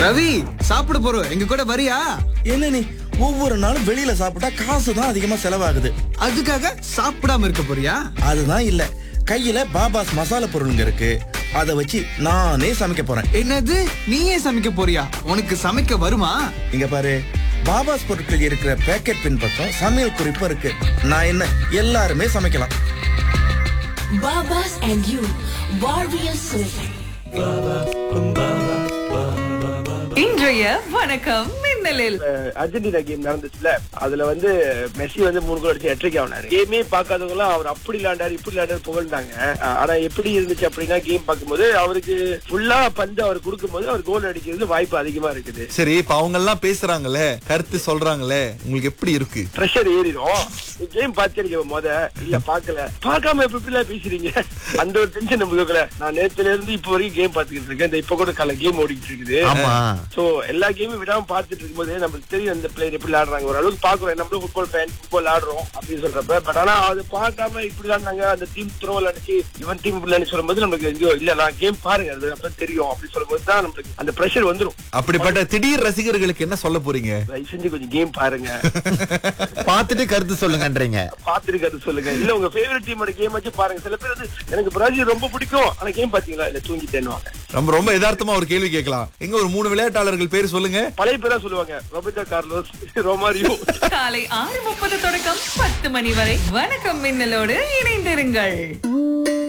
ரவி சாப்பிட போறோம் எங்க கூட வரியா என்ன நீ ஒவ்வொரு நாளும் வெளியில சாப்பிட்டா காசு தான் அதிகமா செலவாகுது அதுக்காக சாப்பிடாம இருக்க போறியா அதுதான் இல்ல கையில பாபாஸ் மசாலா பொருளுங்க இருக்கு அத வச்சு நானே சமைக்க போறேன் என்னது நீயே சமைக்க போறியா உனக்கு சமைக்க வருமா இங்க பாரு பாபாஸ் பொருட்கள் இருக்கிற பேக்கெட் பின் பக்கம் சமையல் குறிப்பு இருக்கு நான் என்ன எல்லாருமே சமைக்கலாம் Babas and you, Warrior Sultan. இன்றைய வணக்கம் மின்னலில் அஹ் அர்ஜென்டினா கேம் நடந்துச்சுல அதுல வந்து மெஸ்ஸி வந்து மூணு கோல் அடிச்சு எட்ரிக் ஆனாரு கேமே பார்க்காதவங்க எல்லாம் அவர் அப்படி விளையாண்டாரு இப்படி விளையாண்டாரு புகழ்ந்தாங்க அஹ் ஆனா எப்படி இருந்துச்சு அப்படின்னா கேம் பார்க்கும்போது அவருக்கு ஃபுல்லா பந்து அவர் கொடுக்கும்போது அவர் கோல் அடிக்கிறது வாய்ப்பு அதிகமா இருக்குது சரி இப்ப அவங்க எல்லாம் பேசுறாங்களே கருத்து சொல்றாங்களே உங்களுக்கு எப்படி இருக்கு ப்ரெஷர் ஏறிடும் கேம் பார்த்திருக்கேன் முத இல்ல பார்க்கல பார்க்காம எப்படி இப்படிலாம் பேசுறீங்க அந்த ஒரு டென்ஷன் நமக்கு இருக்கல நான் நேத்துல இருந்து இப்ப வரைக்கும் கேம் பார்த்துக்கிட்டு இருக்கேன் இந்த இப்ப கூட கால கேம் ஓடிட்டு இருக்குது ஆமா சோ எல்லா கேமும் விடாம பார்த்துட்டு இருக்கும்போது நமக்கு தெரியும் இந்த பிளேயர் எப்படி விளையாடுறாங்க ஓரளவுக்கு பாக்குறோம் நம்மளும் ஃபுட்பால் ஃபேன் ஃபுட்பால் ஆடுறோம் அப்படின்னு சொல்றப்ப பட் ஆனா அது பார்க்காம இப்படி விளையாடுனாங்க அந்த டீம் த்ரோ விளையாடுச்சு இவன் டீம் விளையாடு சொல்லும்போது நமக்கு ஐயோ இல்ல நான் கேம் பாருங்க அது அப்ப தெரியும் அப்படின்னு சொல்லும்போது தான் நமக்கு அந்த ப்ரெஷர் வந்துரும் அப்படிப்பட்ட திடீர் ரசிகர்களுக்கு என்ன சொல்ல போறீங்க தயவு செஞ்சு கொஞ்சம் கேம் பாருங்க பார்த்துட்டு கருத்து சொல்லுங்கன்றீங்க பாத்துருக்காரு சொல்லுங்க இல்ல உங்க ஃபேவரட் டீமோட கேம் வச்சு பாருங்க சில பேர் வந்து எனக்கு பிரேசில் ரொம்ப பிடிக்கும் ஆனா கேம் பாத்தீங்களா இல்ல தூங்கிட்டேன்னுவாங்க நம்ம ரொம்ப யதார்த்தமா ஒரு கேள்வி கேட்கலாம் எங்க ஒரு மூணு விளையாட்டாளர்கள் பேர் சொல்லுங்க பழைய பேரா சொல்லுவாங்க ரொபர்டோ கார்லோஸ் ரோமாரியோ காலை ஆறு முப்பது தொடக்கம் பத்து மணி வரை வணக்கம் மின்னலோடு இணைந்திருங்கள்